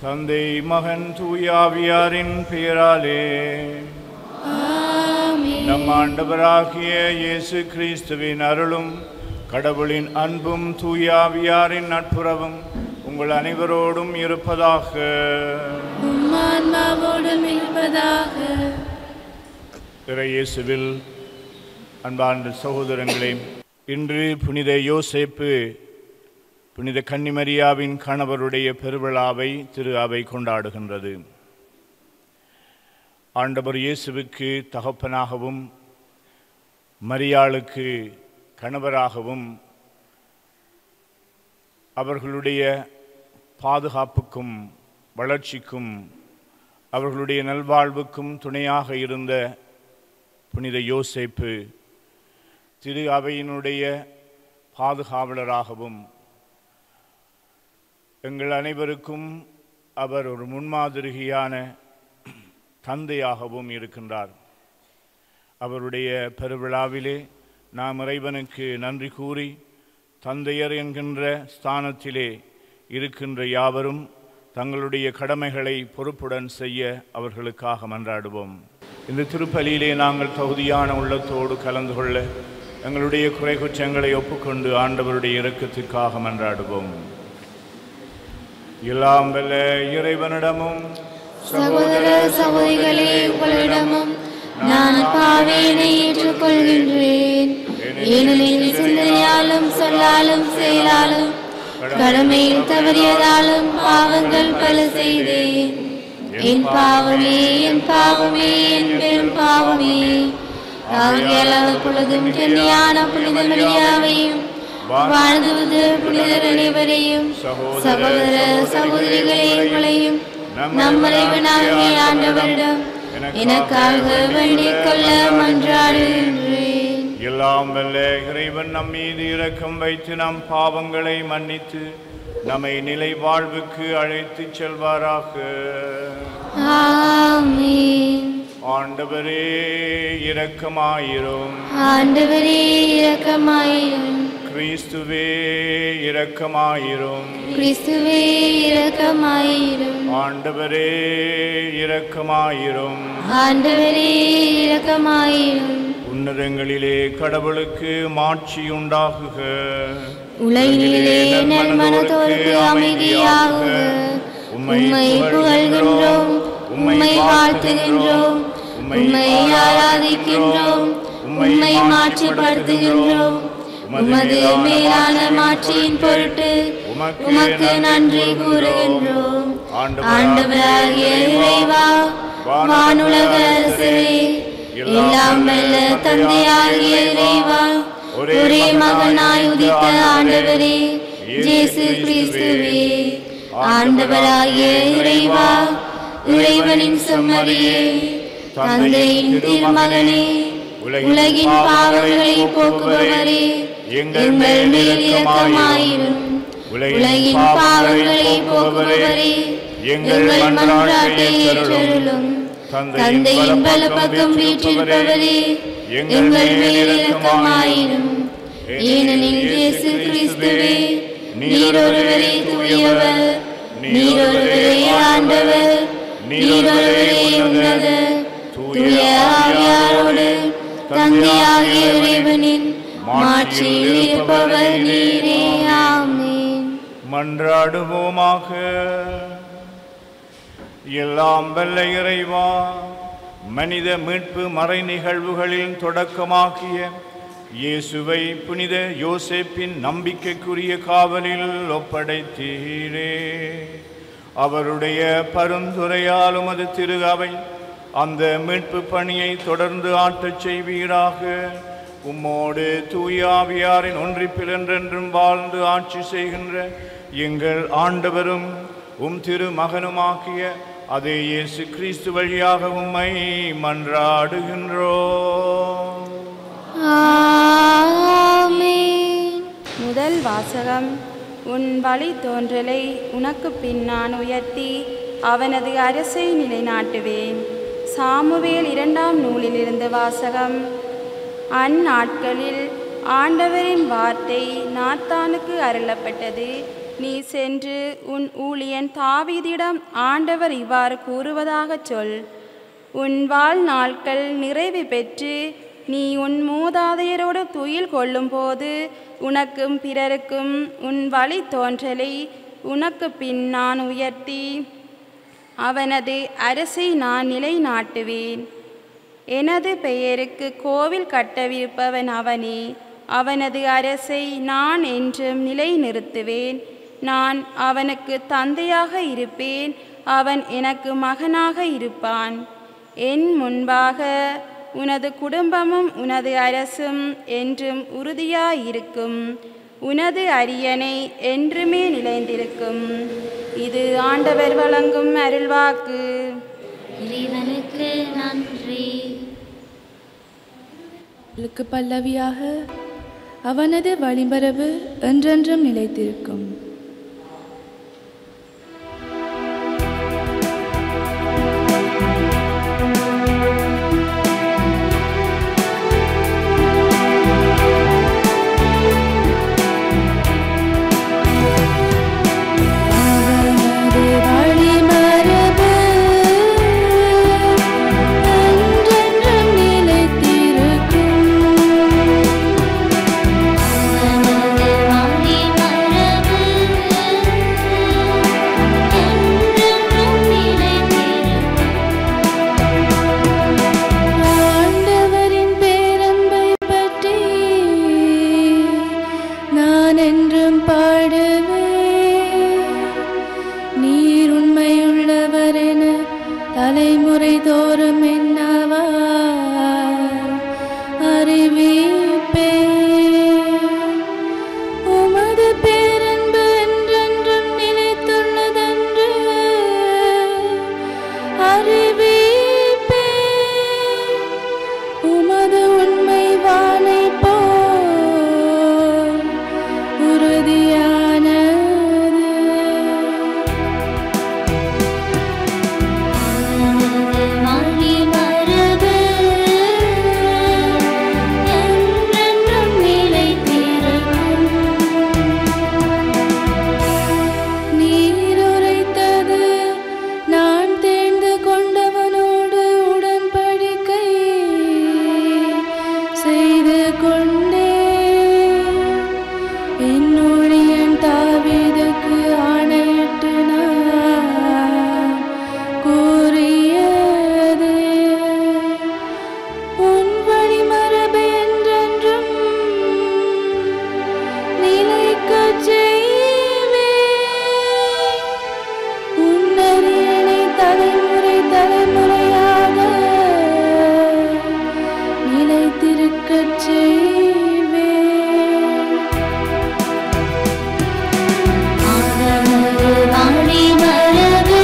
தந்தை மகன் தூயாவியாரின் பெயராலே நம் ஆண்டவராகிய இயேசு கிறிஸ்துவின் அருளும் கடவுளின் அன்பும் தூயாவியாரின் நட்புறவும் உங்கள் அனைவரோடும் இருப்பதாக உம்மான்மாவோடும் இருப்பதாக இறை இயேசுவில் அன்பார்ந்த சகோதரங்களே இன்று புனித யோசேப்பு புனித கன்னிமரியாவின் கணவருடைய பெருவிழாவை திரு அவை கொண்டாடுகின்றது ஆண்டவர் இயேசுவுக்கு தகப்பனாகவும் மரியாளுக்கு கணவராகவும் அவர்களுடைய பாதுகாப்புக்கும் வளர்ச்சிக்கும் அவர்களுடைய நல்வாழ்வுக்கும் துணையாக இருந்த புனித யோசேப்பு திரு அவையினுடைய பாதுகாவலராகவும் எங்கள் அனைவருக்கும் அவர் ஒரு முன்மாதிரியான தந்தையாகவும் இருக்கின்றார் அவருடைய பெருவிழாவிலே நாம் இறைவனுக்கு நன்றி கூறி தந்தையர் என்கின்ற ஸ்தானத்திலே இருக்கின்ற யாவரும் தங்களுடைய கடமைகளை பொறுப்புடன் செய்ய அவர்களுக்காக மன்றாடுவோம் இந்த திருப்பலியிலே நாங்கள் தகுதியான உள்ளத்தோடு கலந்து கொள்ள எங்களுடைய குறை குற்றங்களை ஒப்புக்கொண்டு ஆண்டவருடைய இரக்கத்துக்காக மன்றாடுவோம் எல்லாம் வல்ல இறைவனிடமும் சகோதர சகோதரிகளே உங்களிடமும் நான் பாவேனை ஏற்றுக்கொள்கின்றேன் ஏனெனில் சிந்தனையாலும் சொல்லாலும் செயலாலும் கடமையில் தவறியதாலும் பாவங்கள் பல செய்தேன் என் பாவமே என் பாவமே என் பெரும் பாவமே ஆகியால் அப்பொழுதும் கன்னியான புனித மரியாவையும் வாழ்ந்துவது புனிதர் அனைவரையும் சகோதர சகோதரிகளே உங்களையும் நம் இறைவனாகிய ஆண்டவரிடம் எனக்காக வேண்டிக் கொள்ள மன்றாடுகின்றேன் எல்லாம் வல்ல இறைவன் நம் மீது இரக்கம் வைத்து நம் பாவங்களை மன்னித்து நம்மை நிலை வாழ்வுக்கு அழைத்துச் செல்வாராக ஆமென் ஆண்டவரே இரக்கமாயிரும் ஆண்டவரே இரக்கமாயிரும் கிறிஸ்துவே இரக்கமாயிரும் கிறிஸ்துவே இரக்கமாயிரும் ஆண்டவரே இரக்கமாயிரும் ஆண்டவரே இரக்கமாயிரும் உன்னதங்களிலே கடவுளுக்கு மாட்சி உண்டாகுக உலகிலே நன்மனதோருக்கு அமைதியாகுக உம்மை புகழ்கின்றோம் உம்மை வாழ்த்துகின்றோம் உம்மை ஆராதிக்கின்றோம் உம்மை மாற்றிப்படுத்துகின்றோம் உமது மேலான மாட்சியின் பொருட்டு உமக்கு நன்றி கூறுகின்றோம் ஆண்டவராகிய இறைவா வானுலக அரசரே எல்லாம் வல்ல தந்தையாகிய இறைவா ஒரே மகனாய் உதித்த ஆண்டவரே இயேசு கிறிஸ்துவே ஆண்டவராகிய இறைவா இறைவனின் செம்மறியே தந்தையின் திருமகனே உலகின் பாவங்களை போக்குபவரே எங்கள் மேல் இரக்கமாயிரும் உலகின் பாவங்களை போக்குபவரே எங்கள் மன்றாட்டை ஏற்றருளும் தந்தையின் பலப்பக்கம் வீற்றிருப்பவரே எங்கள் மேல் இரக்கமாயிரும் ஏனெனில் இயேசு கிறிஸ்துவே நீரொருவரே தூயவர் நீரொருவரே ஆண்டவர் நீரொருவரே உன்னத தூய ஆவியாரோடு தந்தையாகிய இறைவனின் மாட்சியில் இருப்பவர் நீரே ஆமென் மன்றாடுவோமாக எல்லாம் வல்ல இறைவா மனித மீட்பு மறை நிகழ்வுகளின் தொடக்கமாகிய இயேசுவை புனித யோசேப்பின் நம்பிக்கைக்குரிய காவலில் ஒப்படைத்தீரே அவருடைய பரிந்துரையால் உமது திரு அவை அந்த மீட்பு பணியை தொடர்ந்து ஆட்டச் செய்வீராக உம்மோடு தூயாவியாரின் ஒன்றிப்பில் என்றென்றும் வாழ்ந்து ஆட்சி செய்கின்ற எங்கள் ஆண்டவரும் உம் திரு மகனுமாகிய அதே இயேசு கிறிஸ்து வழியாக உம்மை மன்றாடுகின்றோம் ஆமென் முதல் வாசகம் உன் வழி தோன்றலை உனக்கு பின் நான் உயர்த்தி அவனது அரசை நிலைநாட்டுவேன் சாமுவேல் இரண்டாம் நூலிலிருந்து வாசகம் அந்நாட்களில் ஆண்டவரின் வார்த்தை நாத்தானுக்கு அருளப்பட்டது நீ சென்று உன் ஊழியன் தாவீதிடம் ஆண்டவர் இவ்வாறு கூறுவதாகச் சொல் உன் வாழ்நாட்கள் நிறைவு பெற்று நீ உன் மூதாதையரோடு துயில் கொள்ளும்போது உனக்கும் பிறருக்கும் உன் வழி தோன்றலை உனக்கு பின் நான் உயர்த்தி அவனது அரசை நான் நிலைநாட்டுவேன் எனது பெயருக்கு கோவில் கட்டவிருப்பவன் அவனே அவனது அரசை நான் என்றும் நிலைநிறுத்துவேன் நான் அவனுக்கு தந்தையாக இருப்பேன் அவன் எனக்கு மகனாக இருப்பான் என் முன்பாக உனது குடும்பமும் உனது அரசும் என்றும் உறுதியாயிருக்கும் உனது அரியணை என்றுமே நிலைந்திருக்கும் இது ஆண்டவர் வழங்கும் அருள்வாக்கு இறைவனுக்கு நன்றி ளுக்கு பல்லவியாக அவனது வழிமரபு என்றென்றும் நிலைத்திருக்கும் அவனது வழிமரபு என்றென்றும் நிலைத்திருக்கும் அவனது வாழி மரபு என்றென்றும் நிலைத்திருக்கும் ஆண்டவரின் பேரன்பை பற்றி நான் என்றும் பாடுவேன் நீர் உண்மையுள்ளவர் என தலைமுறை தோறும் என்னவா அறிவிப்பேன் உமது பேரன்பு என்றென்றும் நிலைத்துள்ளதென்று அறிவிப்பேன் உமது உண்மை வானை போல் உறுதியானது அவனது வாழி மரபு என்றென்றும் நிலைத்திருக்கும் நீர் உரைத்தது நான் தேர்ந்து கொண்டவனோடு உடன்படிக்கை செய்து கொண்டே என் ஊழியன் தாவீதுக்கு ஆணையிட்டு நான் கூறியது உன் வழிமரபு என்றென்றும் நிலைக்கச் செய்வேன். உன்னரியணை தலைமுறை தலைமுறையாக நிலைத்திருக்கச் செய்வேன். அவனது வாழி மரபு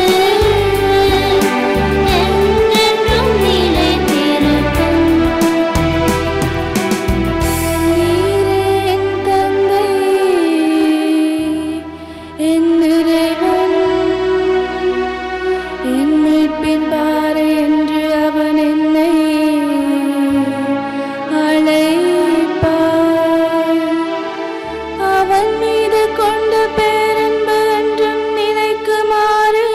என்றென்றும் நிலைத்திருக்கும் நீரே என் தந்தை, என் இறைவன், என் மீட்பின் பாறை என்று அவன் என்னை அழைப்பார். அவன் மீது கொண்ட பேரன்பு என்றும் நிலைக்குமாறு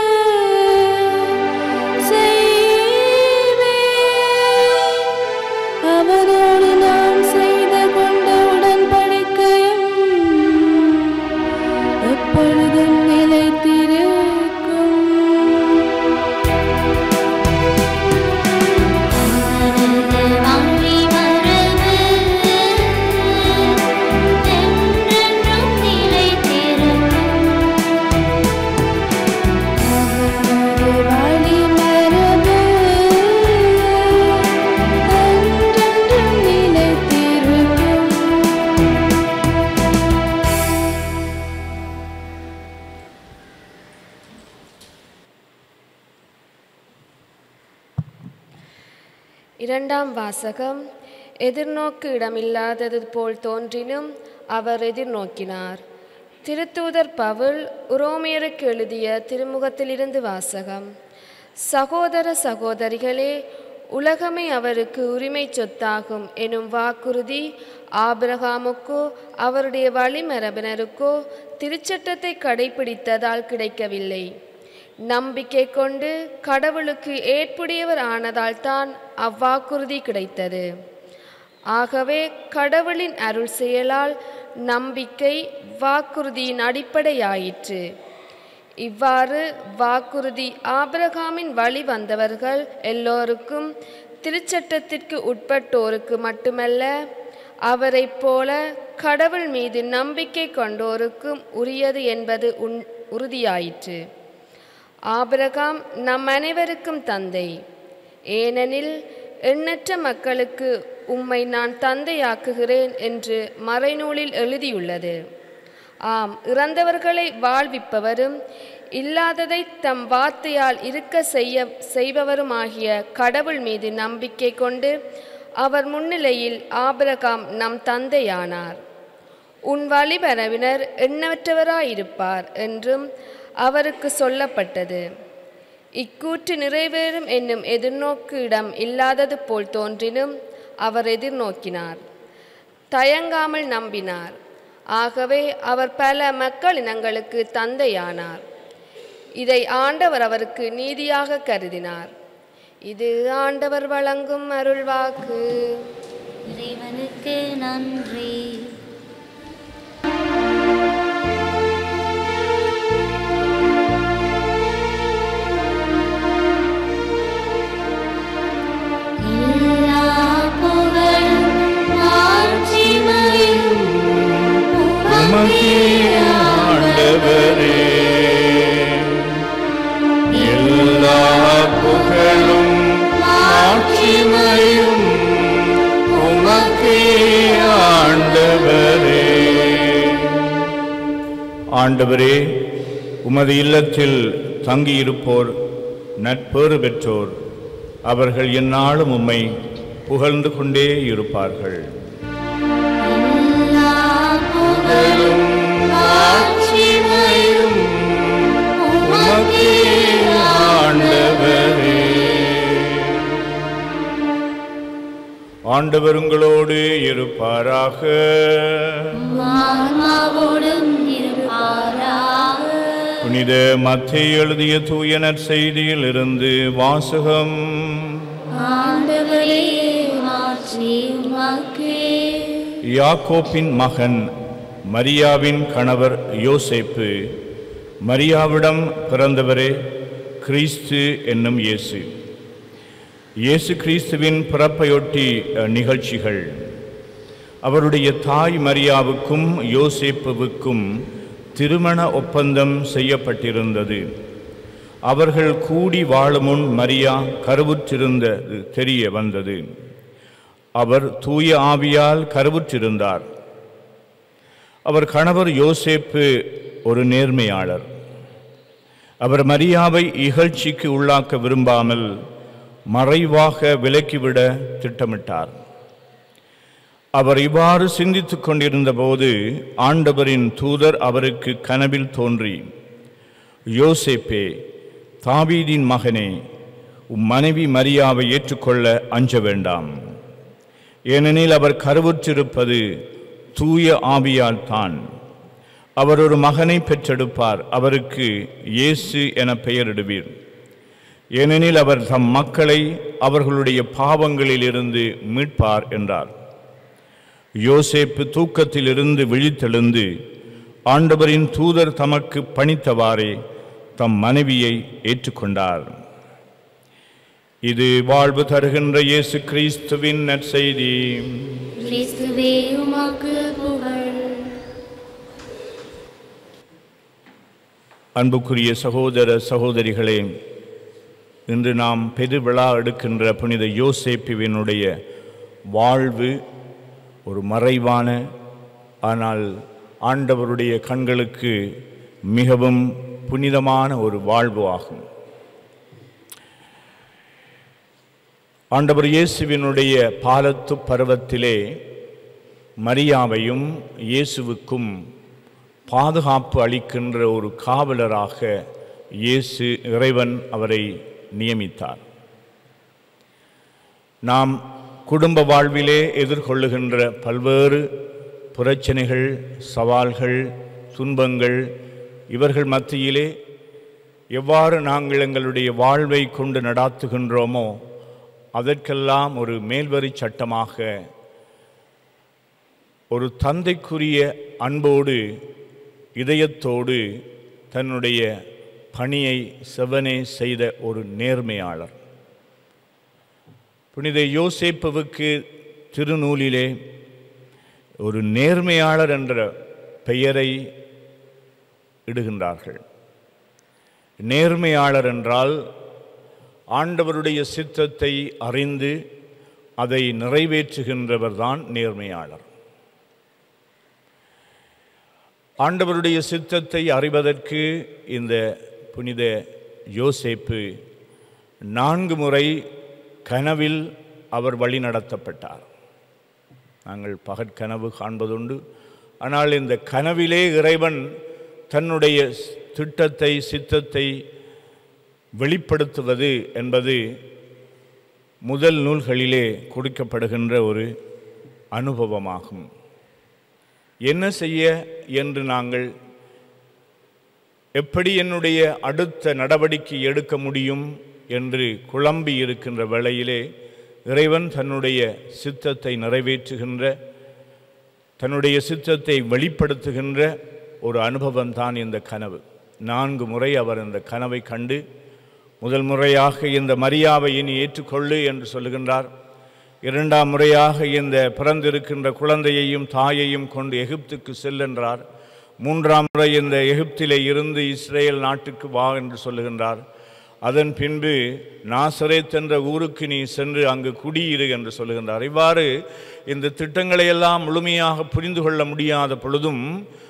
செய்வேன். அவரோடு நான் செய்து கொண்ட உடன்படிக்கையும் எப்பொழுதும் நிலைத்திருக்கும் அவனது வாழி மரபு என்றென்றும் நிலைத்திருக்கும் அவனது வழிமரபு என்றென்றும் நிலைத்திருக்கும் இரண்டாம் வாசகம் எதிர்நோக்கு இடமில்லாதது போல் தோன்றினும் அவர் எதிர்நோக்கினார் திருத்தூதர் பவுல் உரோமியருக்கு எழுதிய திருமுகத்திலிருந்து வாசகம் சகோதர சகோதரிகளே உலகமே அவருக்கு உரிமை சொத்தாகும் எனும் வாக்குறுதி ஆபிரகாமுக்கோ அவருடைய வழிமரபினருக்கோ திருச்சட்டத்தை கடைபிடித்ததால் கிடைக்கவில்லை நம்பிக்கை கொண்டு கடவுளுக்கு ஏற்புடையவர் ஆனதால் தான் அவ்வாக்குறுதி கிடைத்தது ஆகவே கடவுளின் அருள் செயலால் நம்பிக்கை வாக்குறுதியின் அடிப்படையாயிற்று இவ்வாறு வாக்குறுதி ஆபிரகாமின் வழி வந்தவர்கள் எல்லோருக்கும் திருச்சட்டத்திற்கு உட்பட்டோருக்கு மட்டுமல்ல அவரைப் போல கடவுள் மீது நம்பிக்கை கொண்டோருக்கும் உரியது என்பது உன் உறுதியாயிற்று ஆபிரகாம் நம் அனைவருக்கும் தந்தை ஏனெனில் எண்ணற்ற மக்களுக்கு உம்மை நான் தந்தையாக்குகிறேன் என்று மறைநூலில் எழுதியுள்ளது ஆம் இறந்தவர்களை வாழ்விப்பவரும் இல்லாததை தம் வார்த்தையால் இருக்க செய்ய செய்பவருமாகிய கடவுள் மீது நம்பிக்கை கொண்டு அவர் முன்னிலையில் ஆபிரகாம் நம் தந்தையானார் உன் வழிபரவினர் எண்ணற்றவராயிருப்பார் என்றும் அவருக்கு சொல்லப்பட்டது இக்கூற்று நிறைவேறும் என்னும் எதிர்நோக்கு இடம் இல்லாதது போல் தோன்றினும் அவர் எதிர்நோக்கினார் தயங்காமல் நம்பினார் ஆகவே அவர் பல மக்களினங்களுக்கு தந்தையானார் இதை ஆண்டவர் அவருக்கு நீதியாக கருதினார் இது ஆண்டவர் வழங்கும் அருள்வாக்கு இறைவனுக்கு நன்றி எல்லா புகழும் மாட்சிமையும் உமக்கே ஆண்டவரே எல்லா புகழும் மாட்சிமையும் உமக்கே ஆண்டவரே ஆண்டவரே உமது இல்லத்தில் தங்கியிருப்போர் நட்பேறு பெற்றோர் அவர்கள் எந்நாளும் உம்மை புகழ்ந்து கொண்டே இருப்பார்கள் எல்லா புகழும் மாட்சிமையும் உமக்கே ஆண்டவரே ஆண்டவர் உங்களோடு இருப்பாராக ஆன்மாவோடும் இருப்பாராக புனித மத்திய எழுதிய தூயனர் செய்தியில் இருந்து வாசகம் ஆண்டவரே மாற்றி உமக்கே யாக்கோப்பின் மகன் மரியாவின் கணவர் யோசேப்பு மரியாவிடம் பிறந்தவரே கிறிஸ்து என்னும் இயேசு இயேசு கிறிஸ்துவின் பிறப்பையொட்டி அஹ், நிகழ்ச்சிகள் அவருடைய தாய் மரியாவுக்கும் யோசேப்புவுக்கும் திருமண ஒப்பந்தம் செய்யப்பட்டிருந்தது அவர்கள் கூடி வாழும் முன் மரியா கருவுற்றிருந்தது தெரிய வந்தது அவர் தூய ஆவியால் கருவுற்றிருந்தார் அவர் கணவர் யோசேப்பு ஒரு நேர்மையாளர் அவர் மரியாவை இகழ்ச்சிக்கு உள்ளாக்க விரும்பாமல் மறைவாக விலக்கிவிட திட்டமிட்டார் அவர் இவ்வாறு சிந்தித்துக் கொண்டிருந்த போது ஆண்டவரின் தூதர் அவருக்கு கனவில் தோன்றி யோசேப்பே தாவீதின் மகனே உம் மனைவி மரியாவை ஏற்றுக்கொள்ள அஞ்ச வேண்டாம் ஏனெனில் அவர் கருவுற்றிருப்பது தூய ஆவியால் தான் அவர் ஒரு மகனை பெற்றெடுப்பார் அவருக்கு இயேசு என பெயரிடுவீர் ஏனெனில் அவர் தம் மக்களை அவர்களுடைய பாவங்களிலிருந்து மீட்பார் என்றார் யோசேப்பு தூக்கத்திலிருந்து விழித்தெழுந்து ஆண்டவரின் தூதர் தமக்கு பணித்தவாறே தம் மனைவியை ஏற்றுக்கொண்டார் இது வாழ்வு தருகின்ற இயேசு கிறிஸ்துவின் நற்செய்தி கிறிஸ்துவே உமக்கு புகழ் அன்புக்குரிய சகோதர சகோதரிகளே இன்று நாம் பெருவிழா எடுக்கின்ற புனித யோசேப்புவினுடைய வாழ்வு ஒரு மறைவான ஆனால் ஆண்டவருடைய கண்களுக்கு மிகவும் புனிதமான ஒரு வாழ்வு ஆகும் ஆண்டவர் இயேசுவினுடைய பாலத்து பருவத்திலே மரியாவையும் இயேசுவுக்கும் பாதுகாப்பு அளிக்கின்ற ஒரு காவலராக இயேசு இறைவன் அவரை நியமித்தார் நாம் குடும்ப வாழ்விலே எதிர்கொள்ளுகின்ற பல்வேறு பிரச்சனைகள் சவால்கள் துன்பங்கள் இவர்கள் மத்தியிலே எவ்வாறு நாங்கள் எங்களுடைய வாழ்வை கொண்டு நடாத்துகின்றோமோ அதற்கெல்லாம் ஒரு மேல்வரி சட்டமாக ஒரு தந்தைக்குரிய அன்போடு இதயத்தோடு தன்னுடைய பணியை செவனே செய்த ஒரு நேர்மையாளர் புனித யோசேப்புவுக்கு திருநூலிலே ஒரு நேர்மையாளர் என்ற பெயரை இடுகின்றார்கள் நேர்மையாளர் என்றால் ஆண்டவருடைய சித்தத்தை அறிந்து அதை நிறைவேற்றுகின்றவர்தான் நேர்மையாளர் ஆண்டவருடைய சித்தத்தை அறிவதற்கு இந்த புனித யோசேப்பு நான்கு முறை கனவில் அவர் வழி நடத்தப்பட்டார் நாங்கள் பகற்கனவு காண்பதுண்டு ஆனால் இந்த கனவிலே இறைவன் தன்னுடைய திட்டத்தை சித்தத்தை வெளிப்படுத்துவது என்பது முதல் நூல்களிலே கொடுக்கப்படுகின்ற ஒரு அனுபவமாகும் என்ன செய்ய என்று நாங்கள் எப்படி என்னுடைய அடுத்த நடவடிக்கை எடுக்க முடியும் என்று குழம்பி இருக்கின்ற வேளையிலே இறைவன் தன்னுடைய சித்தத்தை நிறைவேற்றுகின்ற தன்னுடைய சித்தத்தை வெளிப்படுத்துகின்ற ஒரு அனுபவம் தான் இந்த கனவு நான்கு முறை அவர் இந்த கனவை கண்டு முதல் முறையாக இந்த மரியாவை இனி ஏற்றுக்கொள்ளு என்று சொல்லுகின்றார் இரண்டாம் முறையாக இந்த பிறந்திருக்கின்ற குழந்தையையும் தாயையும் கொண்டு எகிப்துக்கு செல்லென்றார் மூன்றாம் முறை இந்த எகிப்திலே இருந்து இஸ்ரேல் நாட்டுக்கு வா என்று சொல்லுகின்றார் அதன் பின்பு நாசரேத் என்ற ஊருக்கு நீ சென்று அங்கு குடியிரு என்று சொல்லுகின்றார் இவ்வாறு இந்த திட்டங்களை எல்லாம் முழுமையாக புரிந்து கொள்ள முடியாத பொழுதும்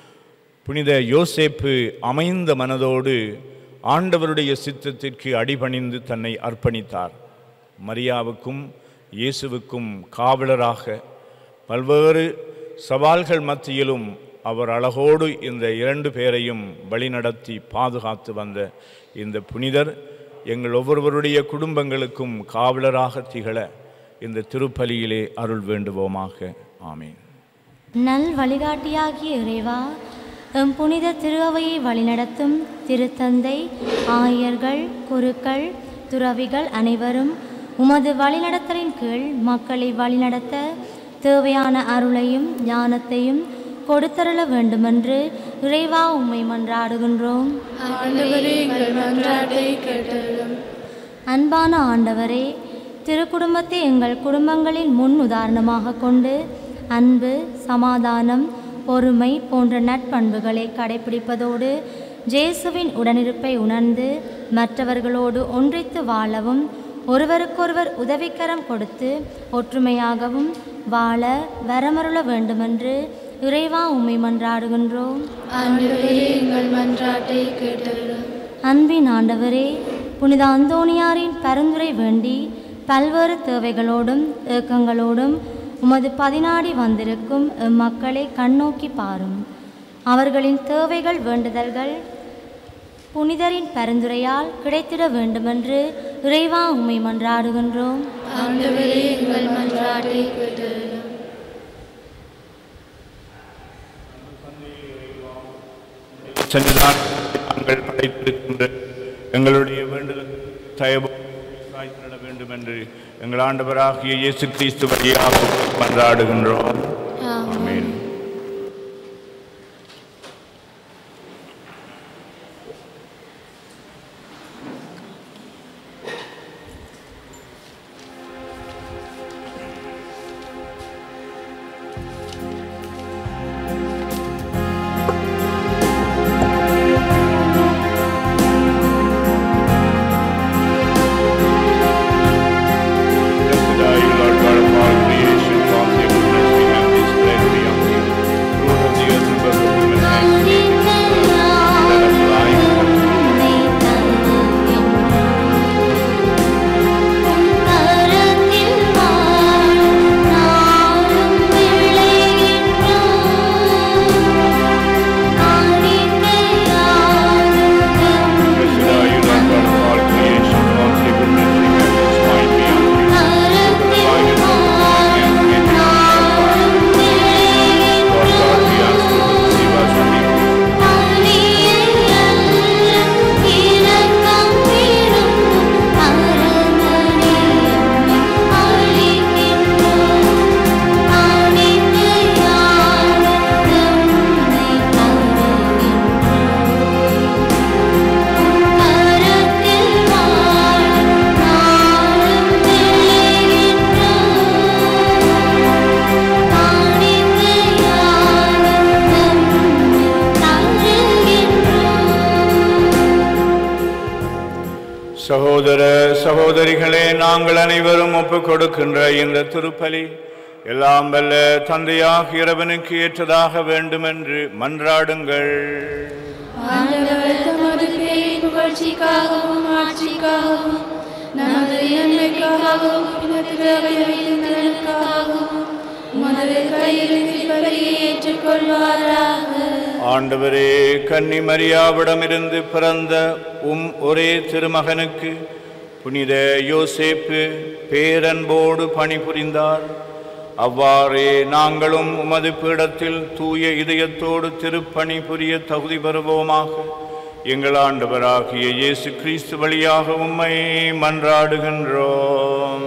புனித யோசேப்பு அமைந்த மனதோடு ஆண்டவருடைய சித்தத்திற்கு அடிபணிந்து தன்னை அர்ப்பணித்தார் மரியாவுக்கும் இயேசுவுக்கும் காவலராக பல்வேறு சவால்கள் மத்தியிலும் அவர் அழகோடு இந்த இரண்டு பேரையும் வழிநடத்தி பாதுகாத்து வந்த இந்த புனிதர் எங்கள் ஒவ்வொருவருடைய குடும்பங்களுக்கும் காவலராக திகழ இந்த திருப்பலியிலே அருள் வேண்டுவோமாக ஆமீன் நல் வழிகாட்டியாகிய இறைவா எம் புனித திருஅவையை வழிநடத்தும் திருத்தந்தை ஆயர்கள் குருக்கள் துறவிகள் அனைவரும் உமது வழிநடத்தலின் கீழ் மக்களை வழிநடத்த தேவையான அருளையும் ஞானத்தையும் கொடுத்தருள வேண்டுமென்று இறைவா உம்மை மன்றாடுகின்றோம் ஆண்டவரே எங்கள் மன்றாட்டை கேட்டருளும் அன்பான ஆண்டவரே திருக்குடும்பத்தை எங்கள் குடும்பங்களின் முன் உதாரணமாக கொண்டு அன்பு சமாதானம் பொறுமை போன்ற நட்பண்புகளை கடைபிடிப்பதோடு ஜேசுவின் உடனிருப்பை உணர்ந்து மற்றவர்களோடு ஒன்றித்து வாழவும் ஒருவருக்கொருவர் உதவிக்கரம் கொடுத்து ஒற்றுமையாகவும் வாழ வரமருள வேண்டுமென்று இறைவா உம்மை மன்றாடுகின்றோம் ஆண்டவரே எங்கள் மன்றாட்டை கேட்டருளும் அன்பின் ஆண்டவரே புனித அந்தோணியாரின் பரிந்துரை வேண்டி பல்வேறு தேவைகளோடும் ஏக்கங்களோடும் உமது பதினாடி வந்திருக்கும் எம்மக்களை கண்ணோக்கி பாரும் அவர்களின் தேவைகள் வேண்டுதல்கள் புனிதரின் பரிந்துரையால் கிடைத்திட வேண்டுமென்று இறைவா உம்மை மன்றாடுகின்றோம் ஆண்டவரே எங்கள் மன்றாட்டை கேட்டருளும் சன்னிதான் நாங்கள் படைத்திருக்கின்ற எங்களுடைய வேண்டுதல் தயவு சாய்த்திட வேண்டும் என்று எங்கள் ஆண்டவராகிய இயேசு கிறிஸ்து வழியாக மன்றாடுகின்றோம் ஆமென் Blessed are you, Lord God of all creation, for your goodness we have சகோதர சகோதரிகளே நாங்கள் அனைவரும் ஒப்புக் கொடுக்கின்ற இந்த திருப்பலி எல்லாம் வல்ல தந்தையாக இறைவனுக்கு ஏற்றதாக வேண்டும் என்று மன்றாடுங்கள் ஆண்டவர் தமது பேரின் புகழ்ச்சிக்காகவும் ஆட்சிக்காகவும் நமது நன்மைக்காகவும் பின்னத்திற்காகவும் உமது கையிலிருந்து பலியை ஏற்றுக்கொள்வாராக ஆண்டவரே கன்னி மரியாவிடமிருந்து பிறந்த உம் ஒரே திருமகனுக்கு புனித யோசேப்பு பேரன்போடு பணிபுரிந்தார் அவ்வாறே நாங்களும் உமது பீடத்தில் தூய இதயத்தோடு திருப்பணி புரிய தகுதி பெறுவோமாக எங்கள் ஆண்டவராகிய இயேசு கிறிஸ்து வழியாக உம்மை மன்றாடுகின்றோம்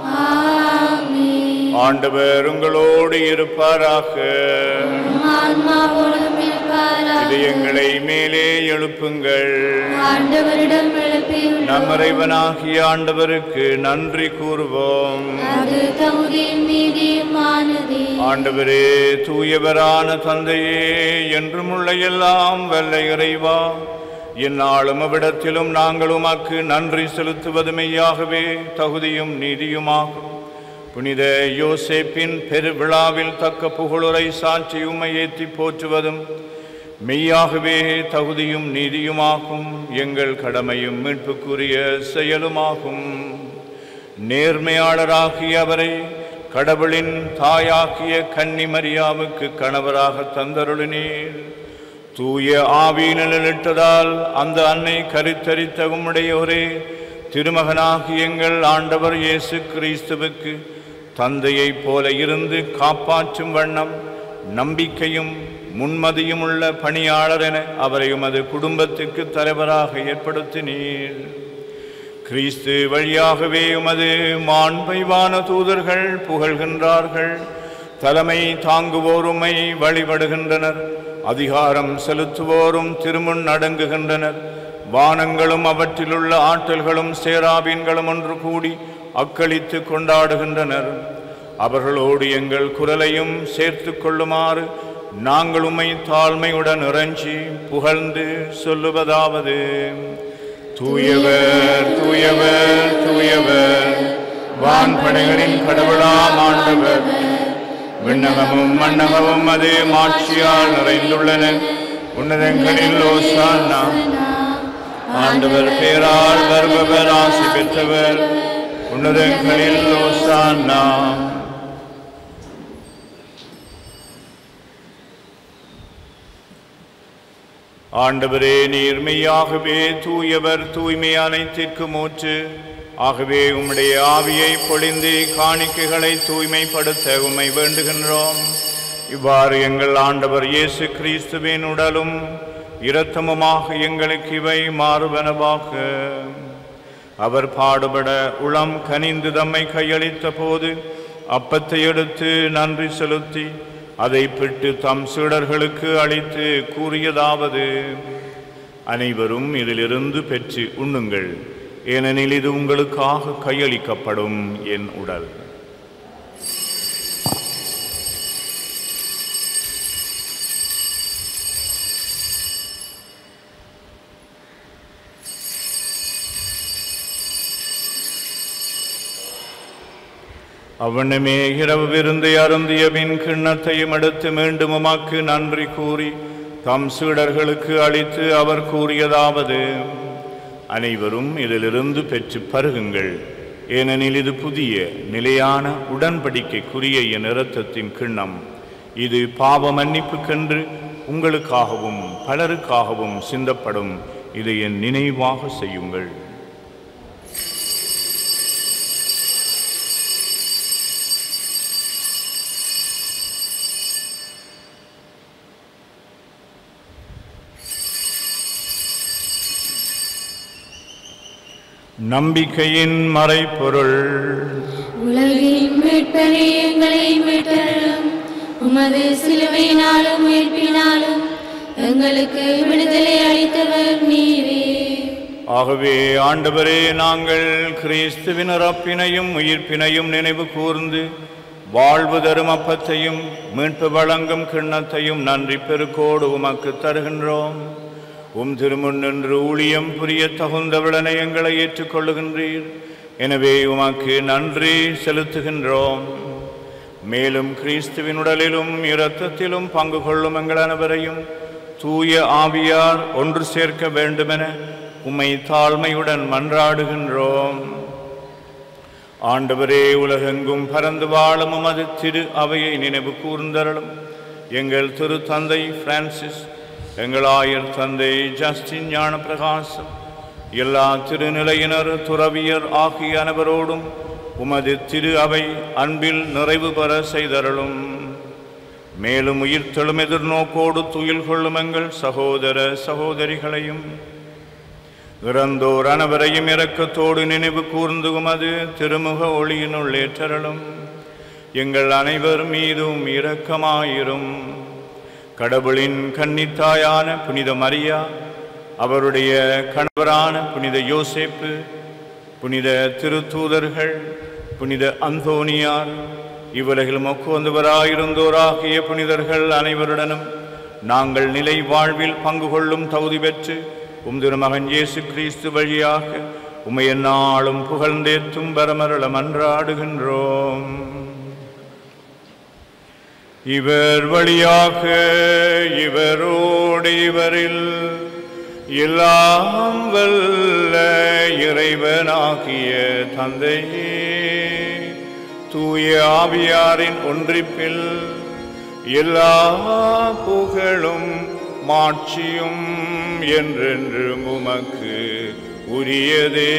ஆண்டவர் உங்களோடு இருப்பாராக ஆன்மாவோடும் இருப்பாராக இதயங்களை மேலே எழுப்புங்கள் ஆண்டவரிடம் எழுப்பியுள்ளோம் நம் இறைவனாகிய ஆண்டவருக்கு நன்றி கூறுவோம் அது தகுதியும் நீதியுமானதே ஆண்டவரே தூயவரான தந்தையே என்றும் உள்ள எல்லாம் வல்ல இறைவா எந்நாளும் அவ்விடத்திலும் நாங்கள் உமக்கு நன்றி செலுத்துவது மெய்யாகவே தகுதியும் நீதியுமாகும் புனித யோசேப்பின் பெருவிழாவில் தக்க புகழுரை சாட்சி உம்மை ஏற்றி போற்றுவதும் மெய்யாகவே தகுதியும் நீதியுமாகும் எங்கள் கடமையும் மீட்புக்குரிய செயலுமாகும் நேர்மையாளராகிய அவரை கடவுளின் தாயாக்கிய கன்னி மரியாவுக்கு கணவராக தந்தருளினீர் தூய ஆவியினிட்டதால் அந்த அன்னை கருத்தரித்த உம்முடைய ஒரே திருமகனாகி எங்கள் ஆண்டவர் இயேசு கிறிஸ்துவுக்கு தந்தையைப் போல இருந்து காப்பாற்றும் வண்ணம் நம்பிக்கையும் முன்மதியும் உள்ள பணியாளர் என அவரை உமது குடும்பத்துக்கு தலைவராக ஏற்படுத்தினீர் கிறிஸ்து வழியாகவே உமது மாண்பைவான தூதர்கள் புகழ்கின்றார்கள் தலைமை தாங்குவோருமை வழிபடுகின்றனர் அதிகாரம் செலுத்துவோரும் திருமுன் அடங்குகின்றனர் வானங்களும் அவற்றிலுள்ள ஆற்றல்களும் சேராபீன்களும் ஒன்று கூடி அக்களித்து கொண்டாடுகின்றனர் அவர்களோடு எங்கள் குரலையும் சேர்த்து கொள்ளுமாறு நாங்கள் உம்மை தாழ்மையுடன் இறைஞ்சி புகழ்ந்து சொல்லுவதாவது தூயவர் தூயவர் தூயவர் வான்படைகளின் கடவுளாம் ஆண்டவர் விண்ணகமும் மண்ணகமும் அது மாட்சியால் நிறைந்துள்ளன உன்னதங்களில் ஓசானா ஆண்டவர் பேரால் வருபவர் ஆசி பெற்றவர் உன்னதங்களில் ஓசானா ஆண்டவரே நீர்மையாகவே தூயவர் தூய்மை அனைத்திற்கு மூச்சு ஆகவே உம்முடைய ஆவியை பொழிந்து காணிக்கைகளை தூய்மைப்படுத்த உம்மை வேண்டுகின்றோம் இவ்வாறு எங்கள் ஆண்டவர் இயேசு கிறிஸ்துவின் உடலும் இரத்தமுமாக எங்களுக்கு இவை மாறுவனவாக அவர் பாடுபட உளம் கனிந்து தம்மை கையளித்த போது அப்பத்தை எடுத்து நன்றி செலுத்தி அதை பிட்டு தம் சீடர்களுக்கு அளித்து கூறியதாவது அனைவரும் இதிலிருந்து பெற்று உண்ணுங்கள் ஏனெனில் இது உங்களுக்காக கையளிக்கப்படும் என் உடல் அவனுமே இரவு விருந்தை அருந்திய பின் கிண்ணத்தையும் எடுத்து மீண்டும் உமக்கு நன்றி கூறி தம் சீடர்களுக்கு அளித்து அவர் கூறியதாவது அனைவரும் இதிலிருந்து பெற்று பருகுங்கள் ஏனெனில் இது புதிய நிலையான உடன்படிக்கைக்குரிய என் இரத்தத்தின் கிண்ணம் இது பாவ மன்னிப்புக்கென்று உங்களுக்காகவும் பலருக்காகவும் சிந்தப்படும் இதை என் நினைவாக செய்யுங்கள் நம்பிக்கையின் மறைபொருள் உலகின் மீட்பரே எங்களை மீட்டரும் உமது சிலுவையினாலும் மீட்பினாலும் எங்களுக்கு விடுதலை அளித்தவர் நீரே ஆகவே ஆண்டவரே நாங்கள் கிறிஸ்துவின் இறப்பினையும் உயிர்ப்பினையும் நினைவு கூர்ந்து வாழ்வு தரும் அப்பத்தையும் மீட்பு வழங்கும் கிண்ணத்தையும் நன்றி பெருக்கோடு உமக்கு தருகின்றோம் உம் திருமுன் நின்று ஊழியம் புரிய தகுந்தவுடனே எங்களை ஏற்றுக்கொள்ளுகின்றீர் எனவே உமக்கு நன்றி செலுத்துகின்றோம் மேலும் கிறிஸ்துவின் உடலிலும் இரத்தத்திலும் பங்கு கொள்ளும் எங்கள் அனைவரையும் தூய ஆவியார் ஒன்று சேர்க்க வேண்டுமென உம்மை தாழ்மையுடன் மன்றாடுகின்றோம் ஆண்டவரே உலகெங்கும் பறந்து வாழும் உமது திரு அவையை நினைவு கூர்ந்தருளும் எங்கள் திரு தந்தை பிரான்சிஸ் எங்கள் ஆயர் தந்தை ஜஸ்டின் ஞான பிரகாசம் எல்லா திருநிலையினர் துறவியர் ஆகிய அனைவரோடும் உமது திரு அவை அன்பில் நிறைவு பெற செய்தருளும் மேலும் உயிர்த்தெழும் எதிர்நோக்கோடு துயில் கொள்ளும் எங்கள் சகோதர சகோதரிகளையும் இறந்தோர் அனைவரையும் இரக்கத்தோடு நினைவு கூர்ந்து உமது திருமுக ஒளியினுள் ஏற்றருளும் எங்கள் அனைவர் மீதும் இரக்கமாயிரும் கடவுளின் கன்னித்தாயான புனித மரியா அவருடைய கணவரான புனித யோசேப்பு புனித திருத்தூதர்கள் புனித அந்தோனியார் இவ்வுலகில் மொக்குவந்தவராயிருந்தோராகிய புனிதர்கள் அனைவருடனும் நாங்கள் நிலை வாழ்வில் பங்கு கொள்ளும் தகுதி பெற்று உம் திருமகன் இயேசு கிறிஸ்து வழியாக உமை எந்நாளும் புகழ்ந்தேத்தும் பரமரள மன்றாடுகின்றோம் இவர் வழியாக இவரோடு இவரில் எல்லாம் வல்ல இறைவனாகிய தந்தையே தூய ஆவியாரின் ஒன்றிப்பில் எல்லா புகழும் மாட்சியும் என்றென்றும் உமக்கு உரியதே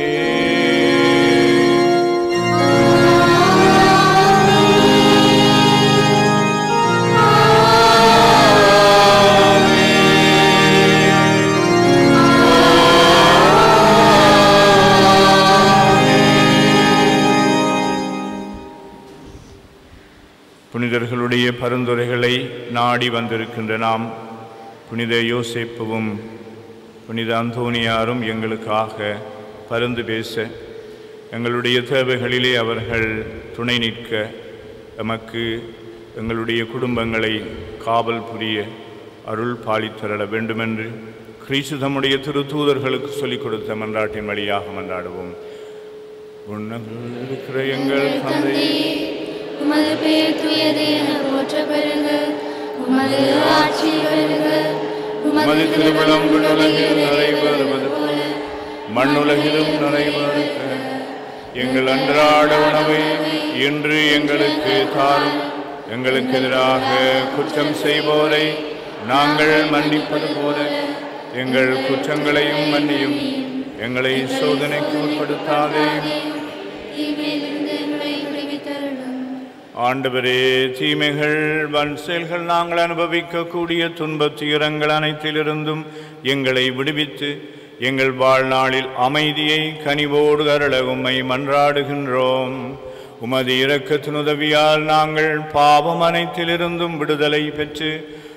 புனிதர்களுடைய பரிந்துரைகளை நாடி வந்திருக்கின்ற நாம் புனித யோசேப்புவும் புனித அந்தோனியாரும் எங்களுக்காக பரிந்து பேச எங்களுடைய தேவைகளிலே அவர்கள் துணை நிற்க எமக்கு எங்களுடைய குடும்பங்களை காவல் புரிய அருள் பாலித்தரள வேண்டுமென்று கிறிஸ்து தம்முடைய திருத்தூதர்களுக்கு சொல்லிக் கொடுத்த மன்றாட்டின் வழியாக மன்றாடுவோம் உன்னதத்தில் இருக்கிற எங்கள் தந்தை உமது பெயர் தூயது என போற்ற பெறுங்க உமது ஆட்சி வருக உமது திருவிழம் விண்ணுலகில் நிறைவேறுவது போல மண்ணுலகிலும் நிறைவேறுக எங்கள் அன்றாட உணவை இன்று எங்களுக்கு தாரும் எங்களுக்கு எதிராக குற்றம் செய்வோரை நாங்கள் மன்னிப்பது போல எங்கள் குற்றங்களையும் மன்னியும் எங்களை சோதனைக்கு உட்படுத்தாதேயும் தீமையிலிருந்து எங்களை விடுவித்தருளும் ஆண்டவரே தீமைகள் வன் செயல்கள் நாங்கள் அனுபவிக்கக்கூடிய துன்பத் துயரங்கள் அனைத்திலிருந்தும் எங்களை விடுவித்து எங்கள் வாழ்நாளில் அமைதியை கனிவோடு அருள உம்மை மன்றாடுகின்றோம் உமது இரக்கத்தின் உதவியால் நாங்கள் பாவம் அனைத்திலிருந்தும் விடுதலை பெற்று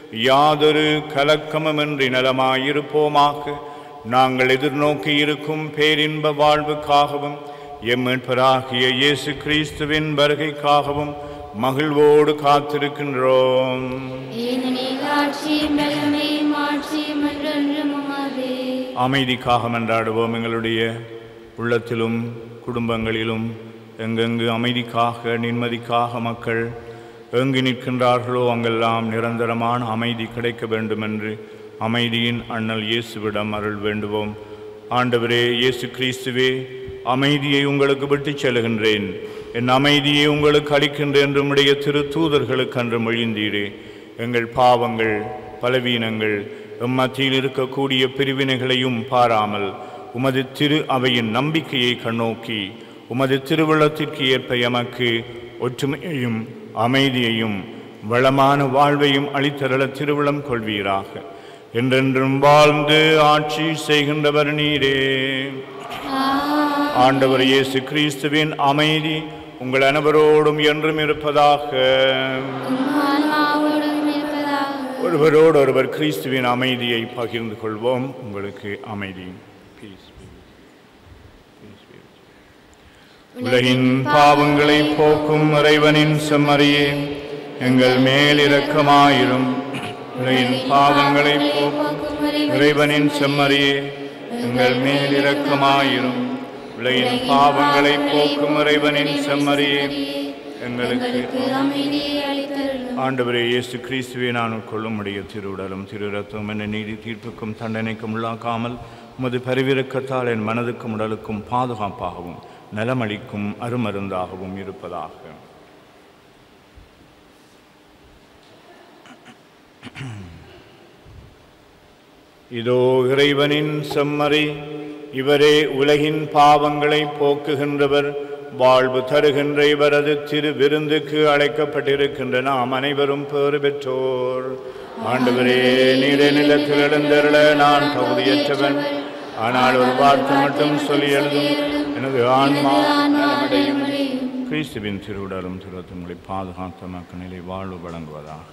யாதொரு கலக்கமுமின்றி நலமாயிருப்போமாக நாங்கள் எதிர்நோக்கி இருக்கும் பேரின்ப வாழ்வுக்காகவும் எம்மீட்பராகிய இயேசு கிறிஸ்துவின் வருகைக்காகவும் மகிழ்வோடு காத்திருக்கின்றோம் ஏனெனில் ஆட்சியும் பலமையும் ஆட்சியும் என்றென்றும் உமதே அமைதிக்காக மன்றாடுவோம் எங்களுடைய உள்ளத்திலும் குடும்பங்களிலும் எங்கெங்கு அமைதிக்காக நிம்மதிக்காக மக்கள் எங்கு நிற்கின்றார்களோ அங்கெல்லாம் நிரந்தரமான அமைதி கிடைக்க வேண்டுமென்று அமைதியின் அண்ணல் இயேசுவிடம் அருள் வேண்டுவோம் ஆண்டவரே இயேசு கிறிஸ்துவே அமைதியை உங்களுக்கு விட்டுச் செல்கின்றேன் என் அமைதியை உங்களுக்கு அளிக்கின்றேன் என்று உம்முடைய திரு தூதர்களுக்கு அன்று மொழிந்தீரே எங்கள் பாவங்கள் பலவீனங்கள் எம் மத்தியில் இருக்கக்கூடிய பிரிவினைகளையும் பாராமல் உமது திரு அவையின் நம்பிக்கையை கண்ணோக்கி உமது திருவுள்ளத்திற்கு ஏற்ப எமக்கு ஒற்றுமையையும் அமைதியையும் வளமான வாழ்வையும் அளித்தருள திருவிழம் கொள்வீராக என்றென்றும் வாழ்ந்து ஆட்சி செய்கின்றவர் நீரே ஆண்டவர் இயேசு கிறிஸ்துவின் அமைதி உங்கள் அனைவரோடும் என்றும் இருப்பதாக ஆன்மாவோடும் இருப்பதாக ஒருவரோடு ஒருவர் கிறிஸ்துவின் அமைதியை பகிர்ந்து கொள்வோம் உங்களுக்கு அமைதி Peace be with you. Peace be with you. உலகின் பாவங்களை போக்கும் இறைவனின் செம்மறியே எங்கள் மேல் இரக்கமாயிரும் உலகின் பாவங்களை போக்கும் இறைவனின் செம்மறியே எங்கள் மேல் இரக்கமாயிரும் உலகின் பாவங்களை போக்கும் இறைவனின் செம்மறியே எங்களுக்கு அமைதியை அளித்தருளும் ஆண்டவரே இயேசு கிறிஸ்துவே நான் கொள்ளும்படிய திருவுடலும் திரு ரத்தம் என நீதி தீர்ப்புக்கும் தண்டனைக்கும் உள்ளாக்காமல் உமது பரிவிறக்கத்தால் என் மனதுக்கும் உடலுக்கும் பாதுகாப்பாகவும் நலமளிக்கும் அருமருந்தாகவும் இருப்பதாக இதோ இறைவனின் செம்மறி இவரே உலகின் பாவங்களை போக்குகின்றவர் வாழ்வு தருகின்ற இவரது திரு விருந்துக்கு அழைக்கப்பட்டிருக்கின்ற நாம் அனைவரும் பேறு பெற்றோர் ஆண்டவரே நீரே நிலத்தில் எழுந்தருள நான் தகுதியற்றவன் ஆனால் ஒரு வார்த்தை மட்டும் சொல்லி எழுதும் எனது ஆன்மா நலமடையும் கிறிஸ்துவின் திருவுடலும் திருத்தங்களை பாதுகாத்த மக்கள் நிலை வாழ்வு வழங்குவதாக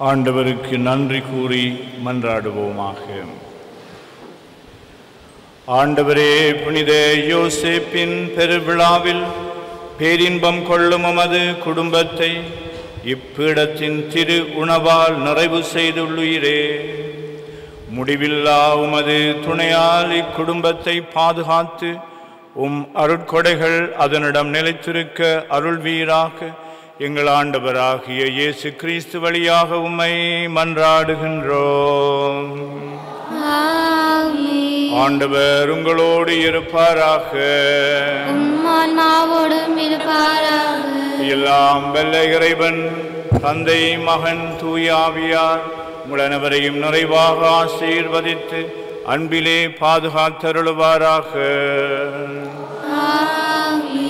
ஆண்டவருக்கு நன்றி கூறி மன்றாடுவோமாக ஆண்டவரே புனித யோசேப்பின் பெருவிழாவில் பேரின்பம் கொள்ளும் உமது குடும்பத்தை இப்பீடத்தின் திரு உணவால் நிறைவு செய்துள்ளீரே முடிவில்லா உமது துணையால் இக்குடும்பத்தை பாதுகாத்து உம் அருட்கொடைகள் அதனிடம் நிலைத்திருக்க அருள்வீராக எங்கள் ஆண்டவராகிய இயேசு கிறிஸ்து வழியாக உம்மை மன்றாடுகின்றோம் ஆமென். ஆண்டவர் உங்களோடு இருப்பாராக உம் ஆன்மாவோடும் இருப்பாராக எல்லாம் வல்ல இறைவன் தந்தை மகன் தூயாவியார் உங்களனைவரையும் நிறைவாக ஆசீர்வதித்து அன்பிலே பாதுகாத்தருளுவாராக ஆமென்.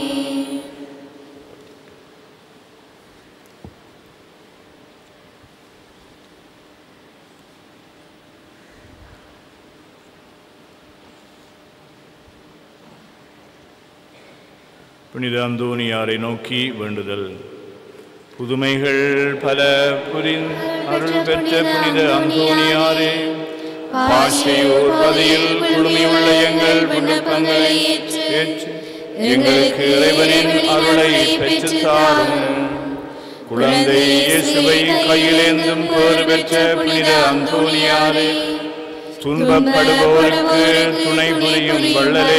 புனித அந்தோனியாரை நோக்கி வேண்டுதல் புதுமைகள் பல புரிந் அருள் பெற்ற புனித அந்தோனியாரே பாஷையூர் பதியில் குழுமியுள்ள எங்கள் விண்ணப்பங்களை ஏற்று எங்களுக்கு இறைவனின் அருளை பெற்றுத் தாரும் குழந்தை இயேசுவை கையிலேந்தும் பேறு பெற்ற புனித அந்தோனியாரே துன்பப்படுபவருக்கு துணை புரியும் வள்ளலே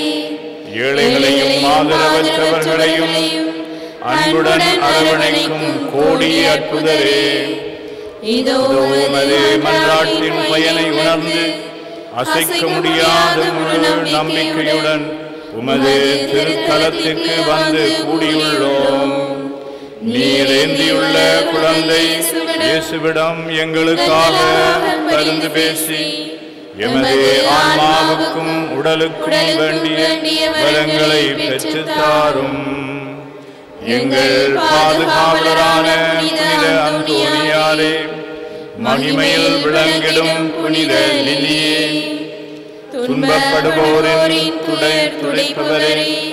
ஏழைகளையும் ஆதரவற்றவர்களையும் அன்புடன் அரவணைக்கும் கோடி அற்புதரே இதோ உமது மன்றாட்டின் பயனை உணர்ந்து அசைக்க முடியாத முழு நம்பிக்கையுடன் உமது திருத்தலத்துக்கு வந்து கூடியுள்ளோம் நீர் ஏந்தியுள்ள குழந்தை இயேசுவிடம் எங்களுக்காக பரிந்து பேசி எமது ஆன்மாவுக்கும் உடலுக்கும் வேண்டிய வரங்களை பெற்றுத் தாரும் எங்கள் பாதுகாவலரான புனித அந்தோனியாரே மகிமையில் விளங்கிடும் புனித லிலியே துன்பப்படுவோரின் துடை துடைப்பவரே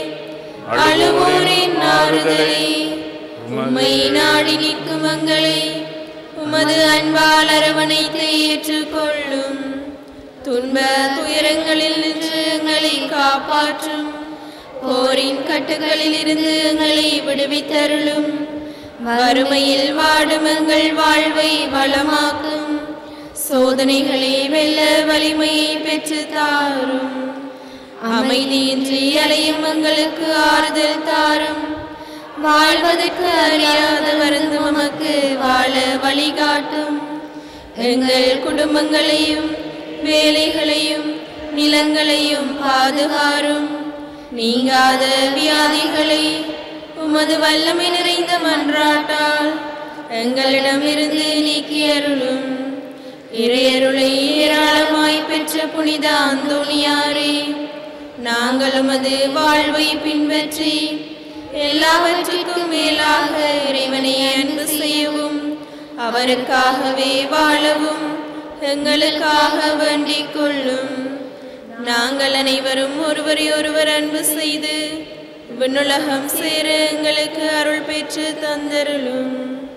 அழுவோரின் ஆறுதலை உம்மை நாடி நிற்கும் எங்களை உமது அன்பால் அரவணைத்து ஏற்றுக்கொள்ளும் துன்ப துயரங்களில் நின்று எங்களை காப்பாற்றும் போரின் கட்டுகளில் இருந்து எங்களை விடுவித்தருளும் வறுமையில் வாடும் எங்கள் வாழ்வை வளமாக்கும் சோதனைகளை வெல்ல வலிமையை பெற்று தாரும் அமைதியின்றி அலையும் எங்களுக்கு ஆறுதல் தாரும் வாழ்வதற்கு அறியாத வருந்து உமக்கு வாழ வழிகாட்டும் எங்கள் குடும்பங்களையும் வேலைகளையும் நிலங்களையும் பாதுகாரும் நீங்காத வியாதிகளை உமது வல்லமை நிறைந்த மன்றாட்டால் எங்களிடமிருந்து நீக்கி அருளும் இறையருளை ஏராளமாய் பெற்ற புனித அந்தோணியாரே நாங்கள் உமது வாழ்வை பின்பற்றி எல்லாவற்றுக்கும் மேலாக இறைவனை அன்பு செய்யவும் அவருக்காகவே வாழவும் எங்களுக்காக வேண்டிக் கொள்ளும் நாங்கள் அனைவரும் ஒருவரை ஒருவர் அன்பு செய்து விண்ணுலகம் சேர எங்களுக்கு அருள் பெற்று தந்தருளும்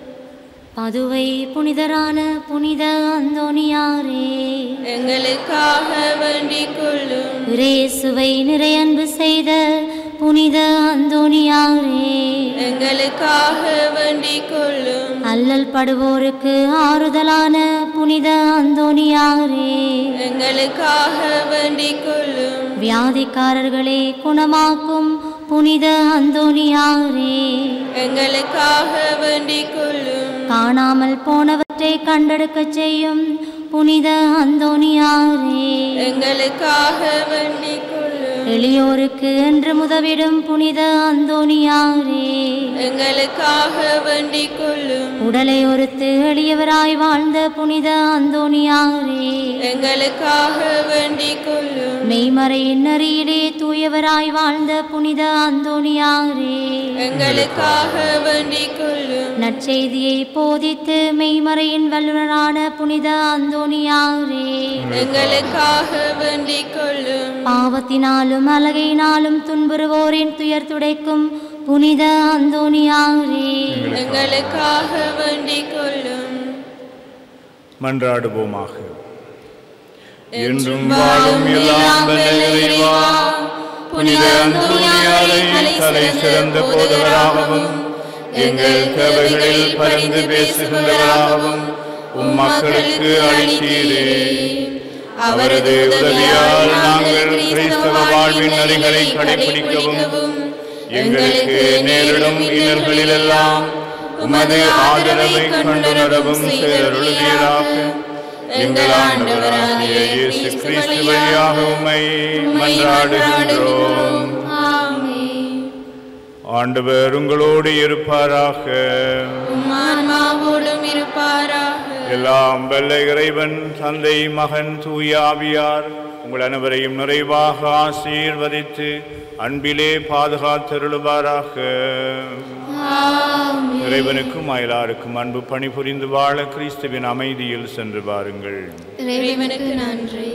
பதுவை புனிதரான புனித அந்தோனியாரே எங்களுக்காக வேண்டிக் கொள்ளும் இயேசுவை நிறைய அன்பு செய்த புனித அந்தோனியாரே எங்களுக்காக வேண்டிக் கொள்ளும் அல்லல் படுவோருக்கு ஆறுதலான புனித அந்தோனியாரே எங்களுக்காக வேண்டிக் கொள்ளும் வியாதிக்காரர்களை குணமாக்கும் புனித அந்தோனியாரே எங்களுக்காக வேண்டிக் கொள்ளும் காணாமல் போனவற்றை கண்டெடுக்கச் செய்யும் புனித அந்தோனியாரே எங்களுக்காக வேண்டிக் கொள்ளும் எளியோருக்கு என்று முதவிடும் புனித அந்தோனியாரே எங்களுக்காக வேண்டிக் கொள்ளும் உடலை ஒருத்து எளியவராய் வாழ்ந்த புனித அந்தோனியாரே எங்களுக்காக வேண்டிக் கொள்ளும் மெய்மறையின் நெறியிலே தூயவராய் வாழ்ந்த புனித அந்தோனியாரே எங்களுக்காக வேண்டிக் கொள்ளும் நற்செய்தியை போதித்து மெய்மறையின் வல்லுனரான புனித அந்தோனியாரே எங்களுக்காக வேண்டிக் கொள்ளும் பாவத்தினாலும் அலகையினாலும் துன்புறுவோரின் துயர் துடைக்கும் புனித அந்தோனியாரே எங்களுக்காக வேண்டிக் கொள்ளும் மன்றாடுவோமாக என்றும் வாழும் எல்லாம் வல்ல இறைவா புனித அந்தோனியாரை தலை சிறந்த போதவராகவும் எங்கள் தேவைகளில் பரிந்து பேசுகின்றவராகவும் உம் மக்களுக்கு அளித்தீரே அவரது உதவியால் நாங்கள் கிறிஸ்தவ வாழ்வின் நெறிகளை கடைபிடிக்கவும் எங்களுக்கு நேரிடும் இன்னல்களிலெல்லாம் உமது ஆதரவை கண்டுணரவும் செய்தருளுவீராக எங்கள் ஆண்டவராகிய இயேசு கிறிஸ்து வழியாக உம்மை மன்றாடுகின்றோம் ஆண்டவர் உங்களோடு இருப்பாராக ஆன்மாவோடும் இருப்பாராக எல்லாம் வல்ல இறைவன் தந்தை மகன் தூய ஆவியார் உங்கள் அனைவரையும் நிறைவாக ஆசீர்வதித்து அன்பிலே பாதுகாத்தருளுவாராக இறைவனுக்கும் அயலாருக்கும் அன்பு பணிபுரிந்து வாழ கிறிஸ்துவின் அமைதியில் சென்று வாருங்கள் இறைவனுக்கு நன்றி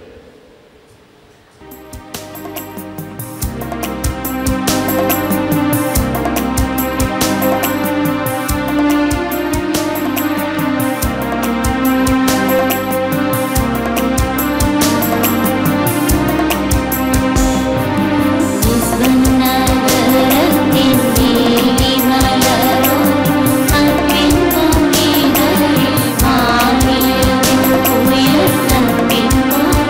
நகரத்தின் நீலி மலரும் அன்பின் புனிதரில் மாறியதின் உயிர் தன்பின்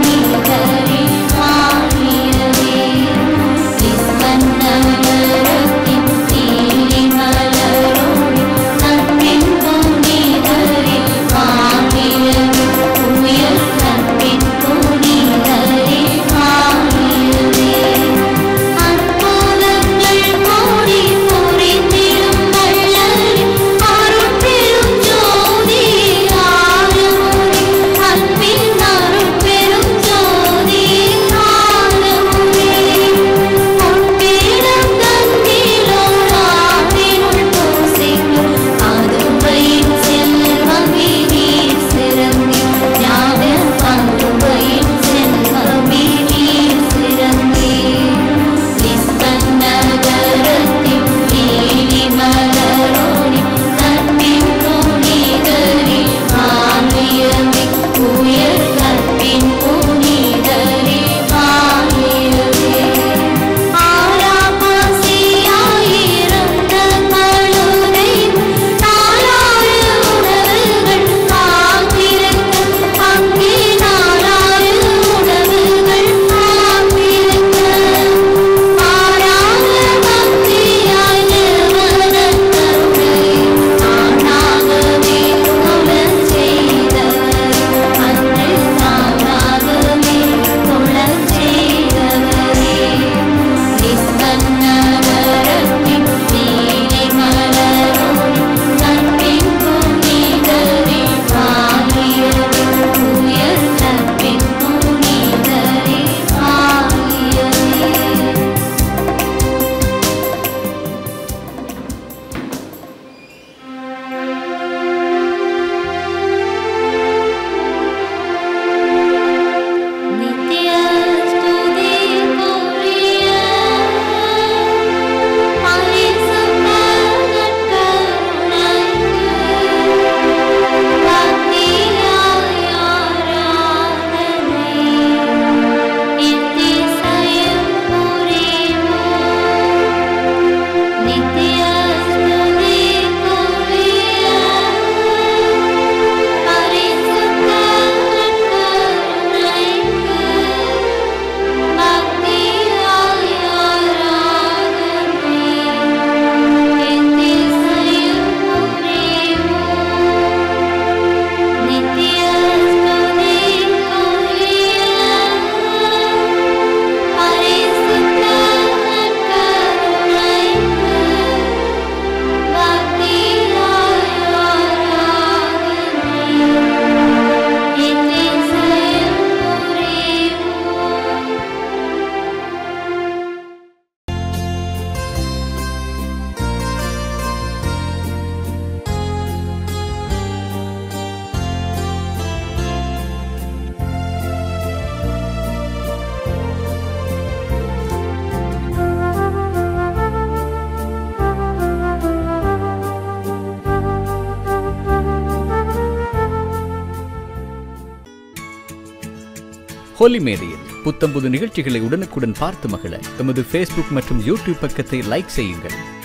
ஹோலி மேடையில் புத்தம்புது நிகழ்ச்சிகளை உடனுக்குடன் பார்த்து மகிழ எமது ஃபேஸ்புக் மற்றும் யூடியூப் பக்கத்தை லைக் செய்யுங்கள்